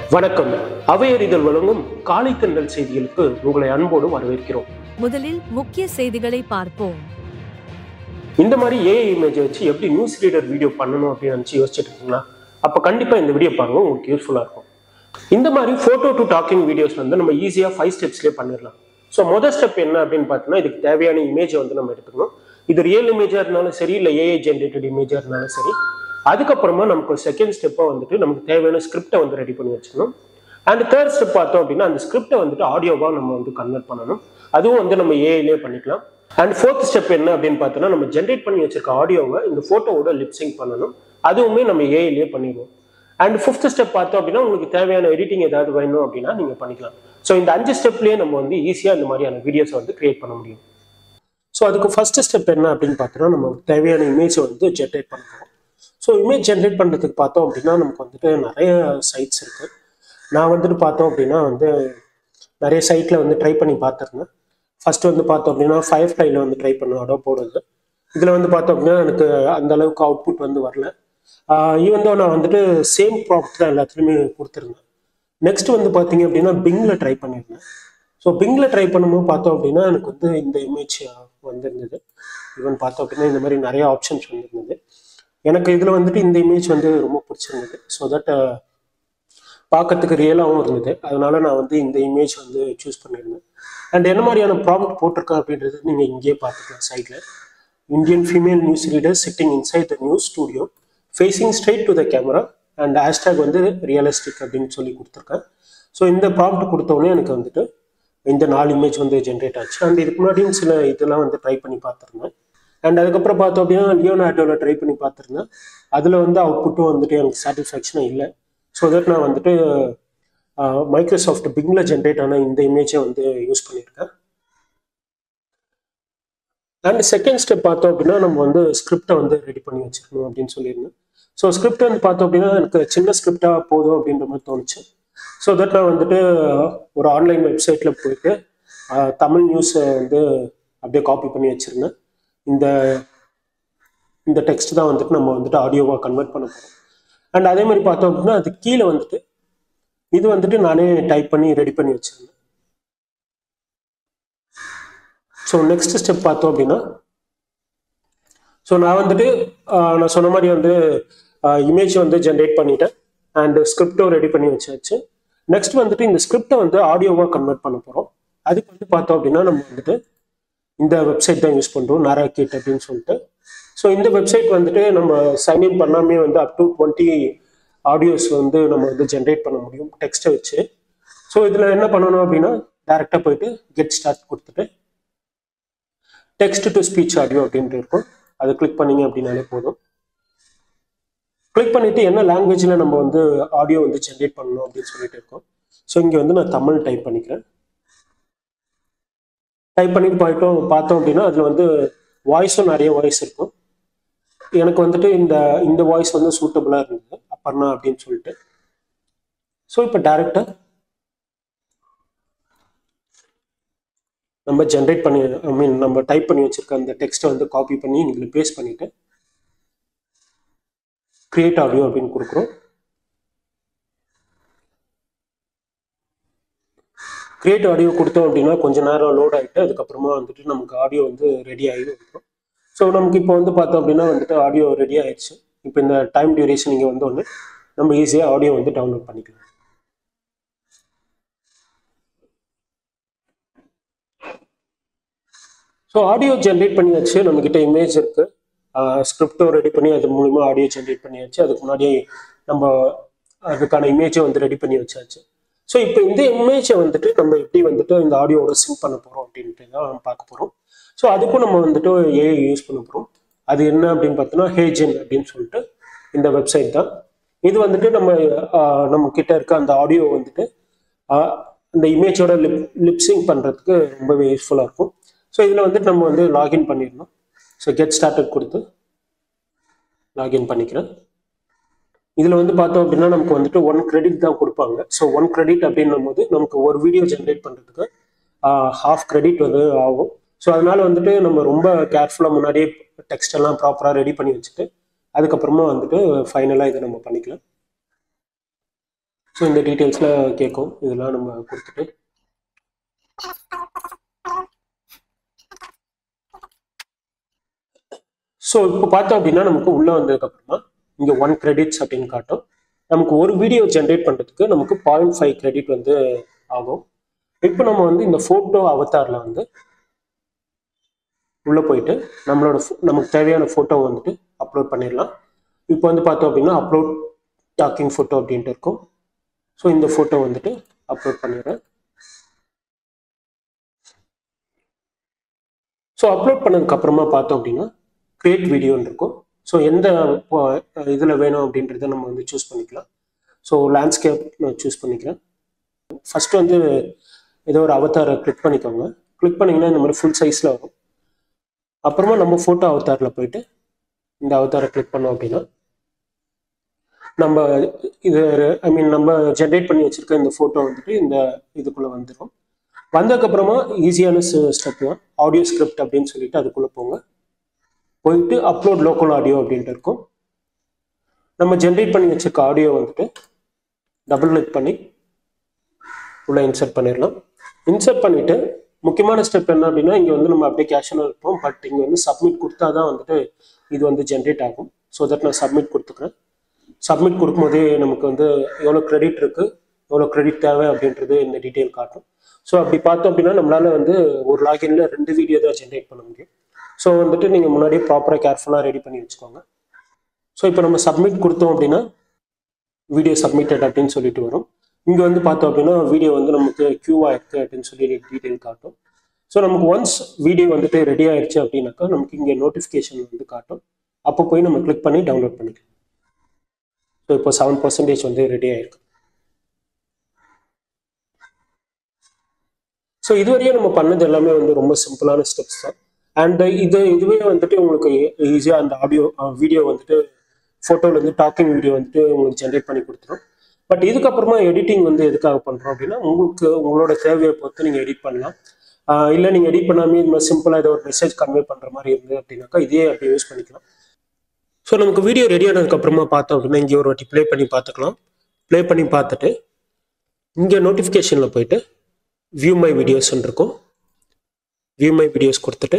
வணக்கம் அவையறிதல் வழங்கும் காலை தென்றல் செய்திகளுக்கு உங்களை அன்போடு வரவேற்கிறோம் முதலில் முக்கிய செய்திகளை பார்ப்போம் இந்த மாதிரி ஏஐ இமேஜை வச்சு எப்படி நியூஸ் ரீடர் வீடியோ பண்ணணும் அப்படின்னு நினச்சி யோசிச்சுட்டு இருக்கீங்களா அப்போ கண்டிப்பாக இந்த வீடியோ பாருங்க உங்களுக்கு யூஸ்ஃபுல்லாக இருக்கும் இந்த மாதிரி ஃபோட்டோ டு டாக்கிங் வீடியோஸ் வந்து நம்ம ஈஸியாக ஃபைவ் ஸ்டெப்ஸ்லேயே பண்ணிடலாம் ஸோ மொதல் ஸ்டெப் என்ன அப்படின்னு பார்த்தீங்கன்னா இதுக்கு தேவையான இமேஜை வந்து நம்ம எடுத்துக்கணும் இது ரியல் இமேஜாக இருந்தாலும் சரி இல்லை ஏஐ ஜென்ரேட்டட் இமேஜாக இருந்தாலும் சரி அதுக்கப்புறமா நமக்கு செகண்ட் ஸ்டெப்பாக வந்துட்டு நமக்கு தேவையான ஸ்கிரிப்டை வந்து ரெடி பண்ணி வச்சுக்கணும் அண்ட் தேர்ட் ஸ்டெப் பார்த்தோம் அப்படின்னா அந்த ஸ்கிரிப்டை வந்துட்டு ஆடியோவாக நம்ம வந்து கன்வெர்ட் பண்ணணும் அதுவும் வந்து நம்ம ஏஐலே பண்ணிக்கலாம் அண்ட் ஃபோர்த் ஸ்டெப் என்ன அப்படின்னு பார்த்தோன்னா நம்ம ஜென்ரேட் பண்ணி வச்சிருக்க ஆடியோவை இந்த ஃபோட்டோவோட லிப்சிங் பண்ணணும் அதுவுமே நம்ம ஏஐலே பண்ணிடுவோம் அண்ட் ஃபிஃப்த் ஸ்டெப் பார்த்தோம் அப்படின்னா உங்களுக்கு தேவையான எடிட்டிங் ஏதாவது வேணும் அப்படின்னா நீங்கள் பண்ணிக்கலாம் ஸோ இந்த அஞ்சு ஸ்டெப்லேயே நம்ம வந்து ஈஸியாக இந்த மாதிரியான வீடியோஸை வந்து கிரியேட் பண்ண முடியும் ஸோ அதுக்கு ஃபர்ஸ்ட் ஸ்டெப் என்ன அப்படின்னு பார்த்தோன்னா நம்ம தேவையான இமேஜை வந்து ஜென்ரேட் பண்ண போகிறோம் ஸோ இமேஜ் ஜென்ரேட் பண்ணுறதுக்கு பார்த்தோம் அப்படின்னா நமக்கு வந்துட்டு நிறைய சைட்ஸ் இருக்குது நான் வந்துட்டு பார்த்தோம் அப்படின்னா வந்து நிறைய சைட்டில் வந்து ட்ரை பண்ணி பார்த்துருந்தேன் ஃபர்ஸ்ட் வந்து பார்த்தோம் அப்படின்னா ஃபயர் ஃப்ளைல வந்து ட்ரை பண்ண அடோ போடுறது இதில் வந்து பார்த்தோம் அப்படின்னா எனக்கு அந்த அளவுக்கு அவுட்புட் வந்து வரல ஈவன் தான் நான் வந்துட்டு சேம் ப்ராப்ட் தான் எல்லாத்துலேயுமே கொடுத்துருந்தேன் நெக்ஸ்ட் வந்து பார்த்தீங்க அப்படின்னா பிங்கில் ட்ரை பண்ணியிருந்தேன் ஸோ பிங்கில் ட்ரை பண்ணும்போது பார்த்தோம் அப்படின்னா எனக்கு வந்து இந்த இமேஜ் வந்திருந்தது ஈவன் பார்த்தோம் அப்படின்னா இந்த மாதிரி நிறைய ஆப்ஷன்ஸ் வந்திருந்தது எனக்கு இதில் வந்துட்டு இந்த இமேஜ் வந்து ரொம்ப பிடிச்சிருந்தது ஸோ தட் பார்க்கறதுக்கு ரியலாகவும் இருந்தது அதனால நான் வந்து இந்த இமேஜ் வந்து சூஸ் பண்ணியிருந்தேன் அண்ட் என்ன மாதிரியான ப்ராப்ட் போட்டிருக்கேன் அப்படின்றது நீங்கள் இங்கேயே பார்த்துக்கலாம் சைடில் Indian female news reader sitting inside the news studio facing straight to the camera and hashtag வந்து ரியலிஸ்டிக் அப்படின்னு சொல்லி கொடுத்துருக்கேன் ஸோ இந்த ப்ராப்ட் கொடுத்தோடனே எனக்கு வந்துட்டு இந்த நாலு இமேஜ் வந்து ஜென்ரேட் ஆச்சு அண்ட் இதுக்கு முன்னாடியும் சில இதெல்லாம் வந்து ட்ரை பண்ணி பார்த்துருந்தேன் அண்ட் அதுக்கப்புறம் பார்த்தோம் அப்படின்னா லியோனாட்டோவில் ட்ரை பண்ணி பார்த்துருந்தேன் அதில் வந்து அவுட்புட்டும் வந்துட்டு எனக்கு சாட்டிஸ்ஃபேக்ஷனாக இல்லை ஸோ தட் நான் வந்துட்டு மைக்ரோசாஃப்ட் பிங்கில் ஜென்ரேட் ஆன இந்த இமேஜை வந்து யூஸ் பண்ணியிருக்கேன் அண்ட் செகண்ட் ஸ்டெப் பார்த்தோம் அப்படின்னா நம்ம வந்து ஸ்கிரிப்டை வந்து ரெடி பண்ணி வச்சிருக்கணும் அப்படின்னு சொல்லியிருந்தேன் ஸோ ஸ்கிரிப்ட் வந்து பார்த்தோம் அப்படின்னா எனக்கு சின்ன ஸ்கிரிப்டாக போதும் அப்படின்ற மாதிரி தோணுச்சு ஸோ தட் நான் வந்துட்டு ஒரு ஆன்லைன் வெப்சைட்டில் போயிட்டு தமிழ் நியூஸை வந்து அப்படியே காப்பி பண்ணி வச்சுருந்தேன் இந்த இந்த டெக்ஸ்ட் தான் வந்துட்டு நம்ம வந்துட்டு ஆடியோவாக கன்வெர்ட் பண்ண போகிறோம் அண்ட் அதே மாதிரி பார்த்தோம் அப்படின்னா அது கீழே வந்துட்டு இது வந்துட்டு நானே டைப் பண்ணி ரெடி பண்ணி வச்சிருந்தேன் ஸோ நெக்ஸ்ட் ஸ்டெப் பார்த்தோம் அப்படின்னா ஸோ நான் வந்துட்டு நான் சொன்ன மாதிரி வந்து இமேஜ் வந்து ஜென்ரேட் பண்ணிட்டேன் அண்ட் ஸ்கிரிப்டும் ரெடி பண்ணி வச்சாச்சு நெக்ஸ்ட் வந்துட்டு இந்த ஸ்கிரிப்டை வந்து ஆடியோவாக கன்வெர்ட் பண்ண போகிறோம் அதுக்கு வந்து பார்த்தோம் அப்படின்னா நம்ம வந்துட்டு இந்த வெப்சைட் தான் யூஸ் பண்ணுறோம் நாராக்கிட் அப்படின்னு சொல்லிட்டு ஸோ இந்த வெப்சைட் வந்துட்டு நம்ம சைன்இன் பண்ணாமே வந்து அப் டு டுவெண்ட்டி ஆடியோஸ் வந்து நம்ம வந்து ஜென்ரேட் பண்ண முடியும் டெக்ஸ்ட்டை வச்சு ஸோ இதில் என்ன பண்ணணும் அப்படின்னா டேரெக்டாக போயிட்டு கெட் ஸ்டார்ட் கொடுத்துட்டு டெக்ஸ்ட் டு ஸ்பீச் ஆடியோ அப்படின்ட்டு இருக்கும் அதை கிளிக் பண்ணீங்க அப்படின்னாலே போதும் கிளிக் பண்ணிட்டு என்ன லாங்குவேஜில் நம்ம வந்து ஆடியோ வந்து ஜென்ரேட் பண்ணணும் அப்படின்னு சொல்லிட்டு இருக்கோம் ஸோ இங்கே வந்து நான் தமிழ் டைப் பண்ணிக்கிறேன் டைப் பண்ணிட்டு போயிட்டோம் பார்த்தோம் அப்படின்னா அதில் வந்து வாய்ஸும் நிறைய வாய்ஸ் இருக்கும் எனக்கு வந்துட்டு இந்த இந்த வாய்ஸ் வந்து சூட்டபுளாக இருந்தது அப்பர்ணா அப்படின்னு சொல்லிட்டு ஸோ இப்போ டேரெக்டாக நம்ம ஜென்ரேட் பண்ணி ஐ மீன் நம்ம டைப் பண்ணி வச்சிருக்க அந்த டெக்ஸ்ட்டை வந்து காப்பி பண்ணி இதில் பேஸ்ட் பண்ணிட்டு கிரியேட் ஆடியோ அப்படின்னு கொடுக்குறோம் கிரியேட் ஆடியோ கொடுத்தோம் அப்படின்னா கொஞ்ச நேரம் லோட் ஆகிட்டு அதுக்கப்புறமா வந்துட்டு நமக்கு ஆடியோ வந்து ரெடி ஆகி வந்துடும் ஸோ நமக்கு இப்போ வந்து பார்த்தோம் அப்படின்னா வந்துட்டு ஆடியோ ரெடி ஆயிடுச்சு இப்போ இந்த டைம் டியூரேஷன் இங்கே வந்தோடனே நம்ம ஈஸியாக ஆடியோ வந்து டவுன்லோட் பண்ணிக்கலாம் ஸோ ஆடியோ ஜென்ரேட் பண்ணியாச்சு நம்மக்கிட்ட இமேஜ் இருக்கு ஸ்கிரிப்டும் ரெடி பண்ணி அது மூலிமா ஆடியோ ஜென்ரேட் பண்ணியாச்சு அதுக்கு முன்னாடி நம்ம அதுக்கான இமேஜை வந்து ரெடி பண்ணி வச்சாச்சு ஸோ இப்போ இந்த இமேஜை வந்துட்டு நம்ம எப்படி வந்துட்டு இந்த ஆடியோவோட சிங்க் பண்ண போகிறோம் அப்படின்ட்டு தான் பார்க்க போகிறோம் ஸோ அதுக்கும் நம்ம வந்துட்டு ஏஐ யூஸ் பண்ண போகிறோம் அது என்ன அப்படின்னு பார்த்தோன்னா ஹேஜென் அப்படின்னு சொல்லிட்டு இந்த வெப்சைட் தான் இது வந்துட்டு நம்ம நம்ம கிட்ட இருக்க அந்த ஆடியோ வந்துட்டு இந்த இமேஜோட லிப் லிப்சிங் பண்ணுறதுக்கு ரொம்பவே யூஸ்ஃபுல்லாக இருக்கும் ஸோ இதில் வந்துட்டு நம்ம வந்து லாகின் பண்ணிடணும் ஸோ கெட் ஸ்டார்டட் கொடுத்து லாகின் பண்ணிக்கிறேன் இதில் வந்து பார்த்தோம் அப்படின்னா நமக்கு வந்துட்டு ஒன் கிரெடிட் தான் கொடுப்பாங்க ஸோ ஒன் கிரெடிட் அப்படின்னும் போது நமக்கு ஒரு வீடியோ ஜென்ரேட் பண்ணுறதுக்கு ஹாஃப் கிரெடிட் வந்து ஆகும் ஸோ அதனால வந்துட்டு நம்ம ரொம்ப கேர்ஃபுல்லாக முன்னாடியே டெக்ஸ்ட் எல்லாம் ப்ராப்பராக ரெடி பண்ணி வச்சுட்டு அதுக்கப்புறமா வந்துட்டு ஃபைனலாக இதை நம்ம பண்ணிக்கலாம் ஸோ இந்த டீட்டெயில்ஸ்லாம் கேட்கும் இதெல்லாம் நம்ம கொடுத்துட்டு ஸோ இப்போ பார்த்தோம் அப்படின்னா நமக்கு உள்ளே வந்ததுக்கப்புறமா இங்கே ஒன் கிரெடிட்ஸ் அப்படின்னு காட்டும் நமக்கு ஒரு வீடியோ ஜென்ரேட் பண்ணுறதுக்கு நமக்கு பாயிண்ட் ஃபைவ் கிரெடிட் வந்து ஆகும் இப்போ நம்ம வந்து இந்த ஃபோட்டோ அவதாரில் வந்து உள்ளே போயிட்டு நம்மளோட pho- நமக்கு தேவையான ஃபோட்டோ வந்துட்டு அப்லோட் பண்ணிடலாம் இப்போ வந்து பார்த்தோம் அப்படின்னா அப்லோட் டாக்கிங் ஃபோட்டோ அப்படின்ட்டு இருக்கும் ஸோ இந்த ஃபோட்டோ வந்துட்டு அப்லோட் பண்ணிடுறேன் ஸோ அப்லோட் பண்ணதுக்கு அப்புறமா பார்த்தோம் அப்படின்னா கிரியேட் வீடியோன்னு இருக்கும் ஸோ எந்த இதில் வேணும் அப்படின்றத நம்ம வந்து சூஸ் பண்ணிக்கலாம் ஸோ லேண்ட்ஸ்கேப் நான் சூஸ் பண்ணிக்கிறேன் ஃபர்ஸ்ட் வந்து ஏதோ ஒரு அவதாரை கிளிக் பண்ணிக்கோங்க கிளிக் பண்ணிங்கன்னா இந்த மாதிரி ஃபுல் சைஸில் வரும் அப்புறமா நம்ம ஃபோட்டோ அவதாரில் போயிட்டு இந்த அவதாரை கிளிக் பண்ணோம் அப்படின்னா நம்ம இது ஐ மீன் நம்ம ஜென்ரேட் பண்ணி வச்சிருக்க இந்த ஃபோட்டோ வந்துட்டு இந்த இதுக்குள்ளே வந்துடும் வந்ததுக்கப்புறமா ஈஸியான ஸ்டெப் தான் ஆடியோ ஸ்கிரிப்ட் அப்படின்னு சொல்லிட்டு அதுக்குள்ளே போங்க போயிட்டு அப்லோட் லோக்கல் ஆடியோ அப்படின்ட்டு இருக்கும் நம்ம ஜென்ரேட் பண்ணி வச்சிருக்க ஆடியோ வந்துட்டு டபுள் கிளிக் பண்ணி உள்ள இன்சர்ட் பண்ணிடலாம் இன்சர்ட் பண்ணிட்டு முக்கியமான ஸ்டெப் என்ன அப்படின்னா இங்கே வந்து நம்ம அப்படியே கேஷுவலாக இருப்போம் பட் இங்கே வந்து சப்மிட் கொடுத்தா தான் வந்துட்டு இது வந்து ஜென்ரேட் ஆகும் ஸோ தட் நான் சப்மிட் கொடுத்துக்கிறேன் சப்மிட் கொடுக்கும்போதே நமக்கு வந்து எவ்வளோ கிரெடிட் இருக்குது எவ்வளோ கிரெடிட் தேவை அப்படின்றது இந்த டீட்டெயில் காட்டும் ஸோ அப்படி பார்த்தோம் அப்படின்னா நம்மளால வந்து ஒரு லாகின்ல ரெண்டு வீடியோ தான் ஜென்ரேட் பண்ண முடியும் ஸோ வந்துட்டு நீங்கள் முன்னாடியே ப்ராப்பராக கேர்ஃபுல்லாக ரெடி பண்ணி வச்சுக்கோங்க ஸோ இப்போ நம்ம சப்மிட் கொடுத்தோம் அப்படின்னா வீடியோ சப்மிட்டட் அப்படின்னு சொல்லிட்டு வரும் இங்கே வந்து பார்த்தோம் அப்படின்னா வீடியோ வந்து நமக்கு க்யூ ஆயிருக்கு அப்படின்னு சொல்லி டீட்டெயில் காட்டும் ஸோ நமக்கு ஒன்ஸ் வீடியோ வந்துட்டு ரெடி ஆயிடுச்சு அப்படின்னாக்கா நமக்கு இங்கே நோட்டிஃபிகேஷன் வந்து காட்டும் அப்போ போய் நம்ம கிளிக் பண்ணி டவுன்லோட் பண்ணிக்கலாம் ஸோ இப்போ செவன் பர்சன்டேஜ் வந்து ரெடி ஆயிருக்கு ஸோ இதுவரையும் நம்ம பண்ணது எல்லாமே வந்து ரொம்ப சிம்பிளான ஸ்டெப்ஸ் தான் அண்ட் இது இதுவே வந்துட்டு உங்களுக்கு ஈஸியாக அந்த ஆடியோ வீடியோ வந்துட்டு ஃபோட்டோலேருந்து டாக்கிங் வீடியோ வந்துட்டு உங்களுக்கு ஜென்ரேட் பண்ணி கொடுத்துரும் பட் இதுக்கப்புறமா எடிட்டிங் வந்து எதுக்காக பண்ணுறோம் அப்படின்னா உங்களுக்கு உங்களோட தேவையை பொறுத்து நீங்கள் எடிட் பண்ணலாம் இல்லை நீங்கள் எடிட் பண்ணாமே இது மாதிரி சிம்பிளாக ஏதோ ஒரு மெசேஜ் கன்வே பண்ணுற மாதிரி இருந்தது அப்படின்னாக்கா இதே அப்படி யூஸ் பண்ணிக்கலாம் ஸோ நமக்கு வீடியோ ரெடி ஆனதுக்கப்புறமா பார்த்தோம் அப்படின்னா இங்கே ஒரு வாட்டி ப்ளே பண்ணி பார்த்துக்கலாம் ப்ளே பண்ணி பார்த்துட்டு இங்கே நோட்டிஃபிகேஷனில் போயிட்டு வியூ மை வீடியோஸ்ன்னு இருக்கும் வியூ மை வீடியோஸ் கொடுத்துட்டு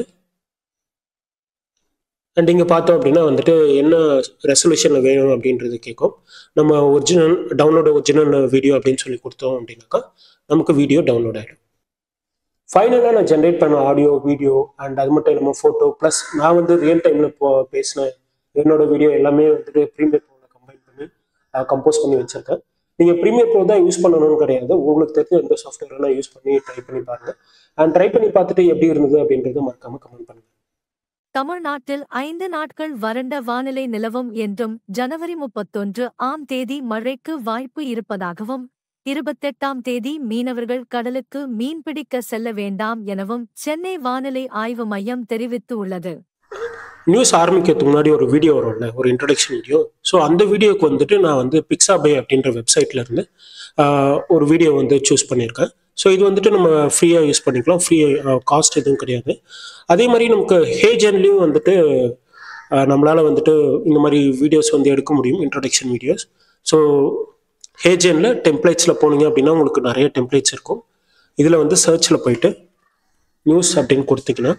அண்ட் இங்கே பார்த்தோம் அப்படின்னா வந்துட்டு என்ன ரெசல்யூஷனில் வேணும் அப்படின்றது கேட்கும் நம்ம ஒரிஜினல் டவுன்லோட் ஒரிஜினல் வீடியோ அப்படின்னு சொல்லி கொடுத்தோம் அப்படின்னாக்கா நமக்கு வீடியோ டவுன்லோட் ஆகிடும் ஃபைனலாக நான் ஜென்ரேட் பண்ண ஆடியோ வீடியோ அண்ட் அது மட்டும் இல்லாமல் ஃபோட்டோ ப்ளஸ் நான் வந்து ரியல் டைமில் இப்போ பேசின என்னோட வீடியோ எல்லாமே வந்துட்டு ப்ரீமியர் ப்ரோவில் கம்பைன் பண்ணி கம்போஸ் பண்ணி வச்சுருக்கேன் நீங்கள் ப்ரீமியர் ப்ரோ தான் யூஸ் பண்ணணும்னு கிடையாது உங்களுக்கு தெரிஞ்ச எந்த சாஃப்ட்வேர் வேணால் யூஸ் பண்ணி ட்ரை பண்ணி பாருங்கள் அண்ட் ட்ரை பண்ணி பார்த்துட்டு எப்படி இருந்தது அப்படின்றத மறக்காமல் கமெண்ட் பண்ணுங்கள் தமிழ்நாட்டில் ஐந்து நாட்கள் வறண்ட வானிலை நிலவும் என்றும் ஜனவரி முப்பத்தொன்று ஆம் தேதி மழைக்கு வாய்ப்பு இருப்பதாகவும் இருபத்தெட்டாம் தேதி மீனவர்கள் கடலுக்கு மீன்பிடிக்க செல்ல வேண்டாம் எனவும் சென்னை வானிலை ஆய்வு மையம் தெரிவித்து உள்ளது நியூஸ் ஆரம்பிக்கிறதுக்கு முன்னாடி ஒரு வீடியோ வரும்ல ஒரு இன்ட்ரடக்ஷன் வீடியோ ஸோ அந்த வீடியோக்கு வந்துட்டு நான் வந்து பிக்ஸாபே அப்படின்ற வெப்சைட்ல இருந்து ஆஹ், ஒரு வீடியோ வந்து சூஸ் பண்ணியிருக்கேன் ஸோ இது வந்துட்டு நம்ம ஃப்ரீயாக யூஸ் பண்ணிக்கலாம் ஃப்ரீ காஸ்ட் எதுவும் கிடையாது அதே மாதிரி நமக்கு ஹேஜன்லேயும் வந்துட்டு ஆஹ், நம்மளால வந்துட்டு இந்த மாதிரி வீடியோஸ் வந்து எடுக்க முடியும் இன்ட்ரடக்ஷன் வீடியோஸ் ஸோ ஹேஜனில் டெம்ப்ளேட்ஸில் போனீங்க அப்படின்னா உங்களுக்கு நிறைய டெம்ப்ளேட்ஸ் இருக்கும் இதில் வந்து சர்ச்சில் போயிட்டு நியூஸ் அப்படின்னு கொடுத்தீங்கன்னா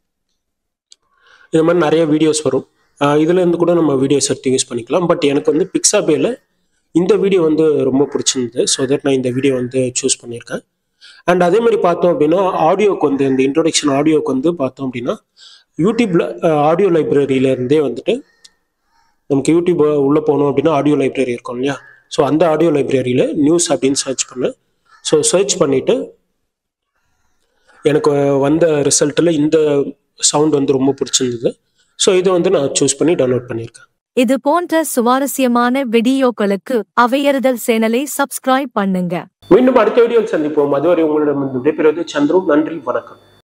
இந்த மாதிரி நிறைய வீடியோஸ் வரும் ஆஹ் இதுல இருந்து கூட நம்ம வீடியோஸ் எடுத்து யூஸ் பண்ணிக்கலாம் பட் எனக்கு வந்து பிக்ஸாபேல இந்த வீடியோ வந்து ரொம்ப பிடிச்சிருந்தது ஸோ தட் நான் இந்த வீடியோ வந்து சூஸ் பண்ணியிருக்கேன் அண்ட் அதே மாதிரி பார்த்தோம் அப்படின்னா ஆடியோக்கு வந்து இந்த இன்ட்ரோடக்ஷன் ஆடியோக்கு வந்து பார்த்தோம் அப்படின்னா யூடியூப்ல ஆடியோ லைப்ரரியில இருந்தே வந்துட்டு நமக்கு யூடியூப் உள்ள போனோம் அப்படின்னா ஆடியோ லைப்ரரி இருக்கும் இல்லையா ஸோ அந்த ஆடியோ லைப்ரரியில நியூஸ் அப்படின்னு சர்ச் பண்ணேன் ஸோ சர்ச் பண்ணிட்டு எனக்கு வந்த ரிசல்ட்டில் இந்த சவுண்ட் வந்து ரொம்ப பிடிச்சிருந்தது ஸோ இதை வந்து நான் சூஸ் பண்ணி டவுன்லோட் பண்ணியிருக்கேன் இது போன்ற சுவாரஸ்யமான வீடியோக்களுக்கு அவையறுதல் சேனலை சப்ஸ்கிரைப் பண்ணுங்க மீண்டும் அடுத்த வீடியோவில் சந்திப்போம் அதுவரை உங்களிடம் விடைபெறுவது சந்துரு நன்றி வணக்கம்